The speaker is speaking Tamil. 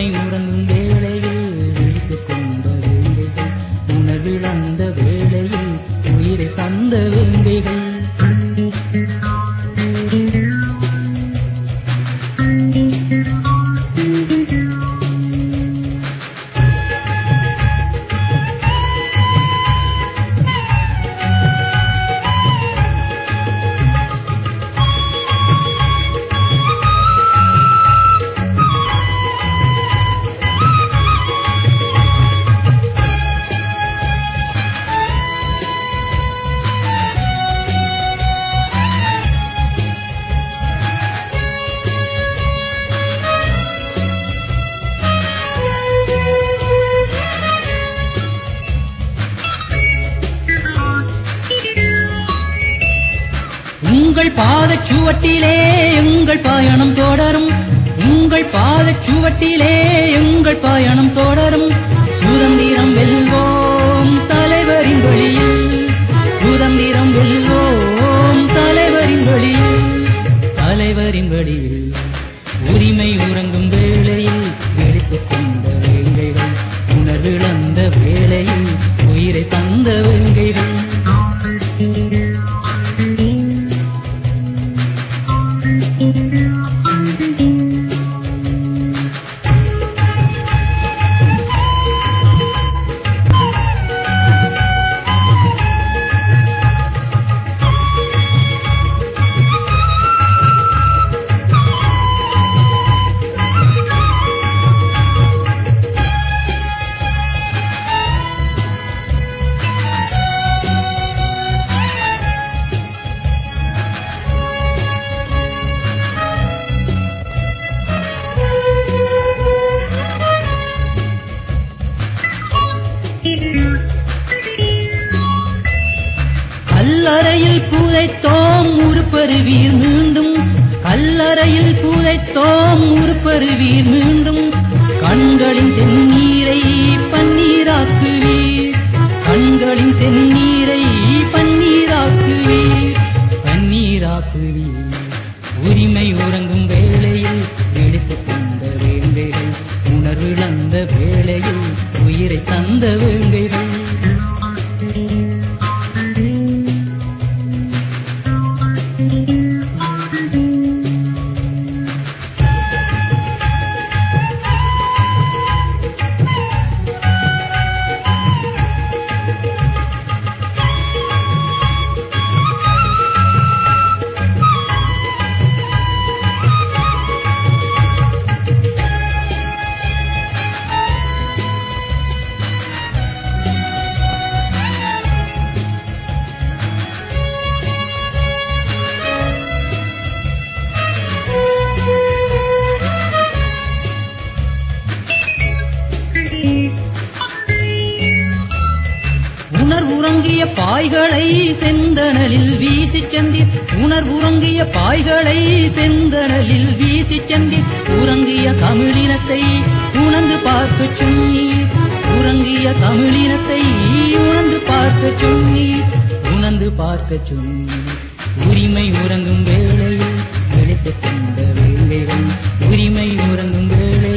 உறங்கும் வேளையில் விழித்துக் கொண்ட வேங்கைகள் உணர்விழந்த வேளையில் உயிரை தந்த வேங்கைகள் உங்கள் பாதச் சுவட்டிலே உங்கள் பயணம் தொடரும் உங்கள் பாதச் சுவட்டிலே உங்கள் பயணம் தொடரும் சுதந்திரம் வெல்வோம் தலைவரின் வழியில் சுதந்திரம் வெல்வோம் தலைவரின் வழியில் தலைவரின் வழியில் உரிமை உறங்கும் வேளையில் விழித்துக் கொண்ட வேங்கைகள் உணர்விழந்த வேளையில் உயிரை தந்த வேங்கைகள் கல்லறையில் புதைத்தோம் உருப்பருவீர் மீண்டும் கல்லறையில் புதைத்தோம் உருப்பருவீர் மீண்டும் கண்களின் செந்நீரை பன்னீராக்குவீர் கண்களின் செந்நீரை பன்னீராக்குவீர் பன்னீராக்குவீர் உரிமை உறங்கும் வேளையில் விழித்துக் கொண்ட வேங்கைகள் உணர்விழந்த வேளையில் உயிரை தந்த வேங்கைகள் உணர்வுறங்கிய பாய்களை செந்தணலில் வீசிச் சென்றீர் உணர்வுறங்கிய பாய்களை செந்தணலில் வீசிச் சென்றீர் உறங்கிய தமிழினத்தை உணர்ந்து பார்க்க சொன்னீர் உறங்கிய தமிழினத்தை உணர்ந்து பார்க்க சொன்னீர் உணர்ந்து பார்க்க சொன்னீர் உரிமை உறங்கும் வேளையில் விழித்துக் கொண்ட வேங்கைகள் உரிமை உறங்கும் வேளை